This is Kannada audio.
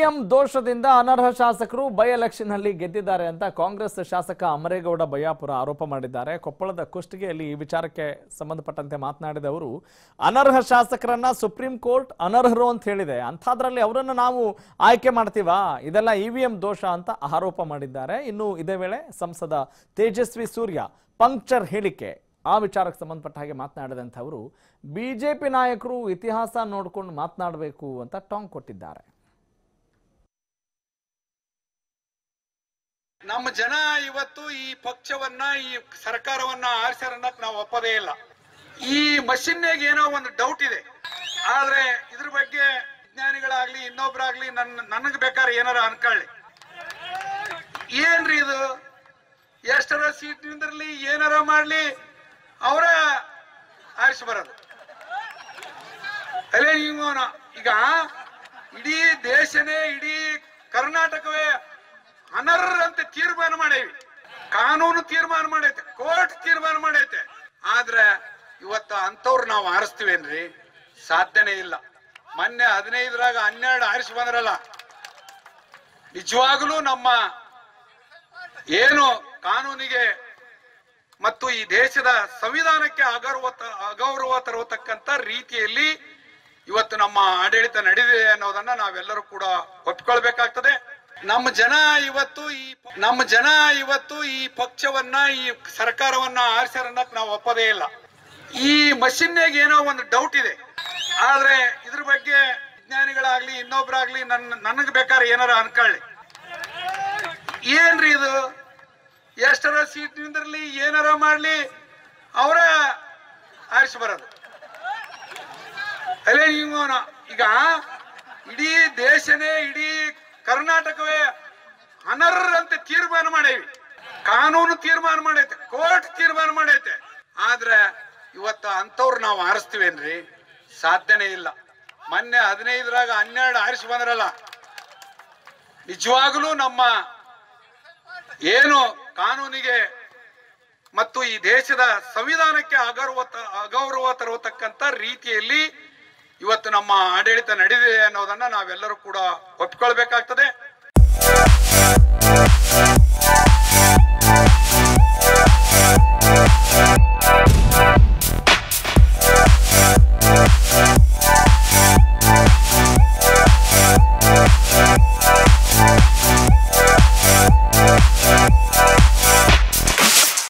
ಇವಿಎಂ ದೋಷದಿಂದ ಅನರ್ಹ ಶಾಸಕರು ಬೈ ಎಲೆಕ್ಷನ್ ಅಲ್ಲಿ ಗೆದ್ದಿದ್ದಾರೆ ಅಂತ ಕಾಂಗ್ರೆಸ್ ಶಾಸಕ ಅಮರೇಗೌಡ ಬಯ್ಯಾಪುರ ಆರೋಪ ಮಾಡಿದ್ದಾರೆ ಕೊಪ್ಪಳದ ಕುಷ್ಟಗಿಯಲ್ಲಿ ಈ ವಿಚಾರಕ್ಕೆ ಸಂಬಂಧಪಟ್ಟಂತೆ ಮಾತನಾಡಿದ ಅವರು ಅನರ್ಹ ಶಾಸಕರನ್ನ ಸುಪ್ರೀಂ ಕೋರ್ಟ್ ಅನರ್ಹರು ಅಂತ ಹೇಳಿದೆ ಅಂಥದ್ರಲ್ಲಿ ಅವರನ್ನು ನಾವು ಆಯ್ಕೆ ಮಾಡ್ತೀವಾ ಇದೆಲ್ಲ ಇವಿಎಂ ದೋಷ ಅಂತ ಆರೋಪ ಮಾಡಿದ್ದಾರೆ ಇನ್ನು ಇದೇ ವೇಳೆ ಸಂಸದ ತೇಜಸ್ವಿ ಸೂರ್ಯ ಪಂಕ್ಚರ್ ಹೇಳಿಕೆ ಆ ವಿಚಾರಕ್ಕೆ ಸಂಬಂಧಪಟ್ಟ ಹಾಗೆ ಮಾತನಾಡಿದಂಥವರು ಬಿಜೆಪಿ ನಾಯಕರು ಇತಿಹಾಸ ನೋಡ್ಕೊಂಡು ಮಾತನಾಡಬೇಕು ಅಂತ ಟಾಂಗ್ ಕೊಟ್ಟಿದ್ದಾರೆ ನಮ್ಮ ಜನ ಇವತ್ತು ಈ ಪಕ್ಷವನ್ನ ಈ ಸರ್ಕಾರವನ್ನ ಆರಿಸ್ಯಾರ ಅನ್ನಕ್ ನಾವು ಒಪ್ಪದೇ ಇಲ್ಲ ಈ ಮಷಿನ್ಯಾಗ ಏನೋ ಒಂದು ಡೌಟ್ ಇದೆ ಆದ್ರೆ ಇದ್ರ ಬಗ್ಗೆ ವಿಜ್ಞಾನಿಗಳಾಗ್ಲಿ ಇನ್ನೊಬ್ರಾಗ್ಲಿ ನನ್ನ ನನಗ್ ಬೇಕಾದ್ರೆ ಏನಾರ ಅನ್ಕೊಳ್ಳಿ ಏನ್ರಿ ಇದು ಎಷ್ಟರ ಸೀಟ್ ನಿಂದಿರ್ಲಿ ಏನಾರ ಮಾಡ್ಲಿ ಅವರ ಆರಿಸಿ ಬರೋದು ಅಲ್ಲೇ ನೀವು ನ- ಈಗ ಇಡೀ ದೇಶನೇ ಇಡೀ ಕರ್ನಾಟಕವೇ ಅನರ್ಹಂತೆ ತೀರ್ಮಾನ ಮಾಡೇವಿ ಕಾನೂನು ತೀರ್ಮಾನ ಮಾಡೈತೆ ಕೋರ್ಟ್ ತೀರ್ಮಾನ ಮಾಡೈತೆ ಆದ್ರೆ ಇವತ್ತ ಅಂತವ್ರು ನಾವು ಆರಿಸ್ತೀವೇನ್ರಿ ಸಾಧ್ಯನೇ ಇಲ್ಲ ಮೊನ್ನೆ ಹದಿನೈದರಾಗ ಹನ್ನೆರಡು ಆರಿಸಿ ಬಂದ್ರಲ್ಲ ನಿಜವಾಗ್ಲೂ ನಮ್ಮ ಏನು ಕಾನೂನಿಗೆ ಮತ್ತು ಈ ದೇಶದ ಸಂವಿಧಾನಕ್ಕೆ ಅಗೌರವ ಅಗೌರವ ತರುವತಕ್ಕಂತ ರೀತಿಯಲ್ಲಿ ಇವತ್ತು ನಮ್ಮ ಆಡಳಿತ ನಡೆದಿದೆ ಅನ್ನೋದನ್ನ ನಾವೆಲ್ಲರೂ ಕೂಡ ಒಪ್ಕೊಳ್ಬೇಕಾಗ್ತದೆ ನಮ್ಮ ಜನ ಇವತ್ತು ಈ ನಮ್ಮ ಜನ ಇವತ್ತು ಈ ಪಕ್ಷವನ್ನ ಈ ಸರ್ಕಾರವನ್ನ ಆರಿಸ್ಯಾರ ಅನ್ನಕ್ ನಾವು ಒಪ್ಪದೇ ಇಲ್ಲ ಈ ಮಷಿನ್ಯಾಗ ಏನೋ ಒಂದು ಡೌಟ್ ಇದೆ ಆದ್ರೆ ಇದ್ರ ಬಗ್ಗೆ ವಿಜ್ಞಾನಿಗಳಾಗ್ಲಿ ಇನ್ನೊಬ್ರಾಗ್ಲಿ ನನ್ನ ನನಗ್ ಬೇಕಾದ್ರೆ ಏನಾರ ಅನ್ಕೊಳ್ಳಿ ಏನ್ರಿ ಇದು ಎಷ್ಟರ ಸೀಟ್ ನಿಂದಿರ್ಲಿ ಏನಾರ ಮಾಡ್ಲಿ ಅವರ ಆರಿಸಿ ಬರೋದು ಅಲ್ಲೇ ನೀವು ನ- ಈಗ ಇಡೀ ದೇಶನೇ ಇಡೀ ಕರ್ನಾಟಕವೇ ಅನರ್ಹಂತೆ ತೀರ್ಮಾನ ಮಾಡೇವಿ ಕಾನೂನು ತೀರ್ಮಾನ ಮಾಡೈತೆ ಕೋರ್ಟ್ ತೀರ್ಮಾನ ಮಾಡೈತೆ ಆದ್ರೆ ಇವತ್ತ ಅಂತವ್ರು ನಾವು ಆರಿಸ್ತೀವೇನ್ರಿ ಸಾಧ್ಯನೇ ಇಲ್ಲ ಮೊನ್ನೆ ಹದಿನೈದರಾಗ ಹನ್ನೆರಡು ಆರಿಸಿ ಬಂದ್ರಲ್ಲ ನಿಜವಾಗ್ಲೂ ನಮ್ಮ ಏನು ಕಾನೂನಿಗೆ ಮತ್ತು ಈ ದೇಶದ ಸಂವಿಧಾನಕ್ಕೆ ಅಗೌರವ ಅಗೌರವ ತರುವತಕ್ಕಂತ ರೀತಿಯಲ್ಲಿ ಇವತ್ತು ನಮ್ಮ ಆಡಳಿತ ನಡೆದಿದೆ ಅನ್ನೋದನ್ನ ನಾವೆಲ್ಲರೂ ಕೂಡ ಒಪ್ಕೊಳ್ಬೇಕಾಗ್ತದೆ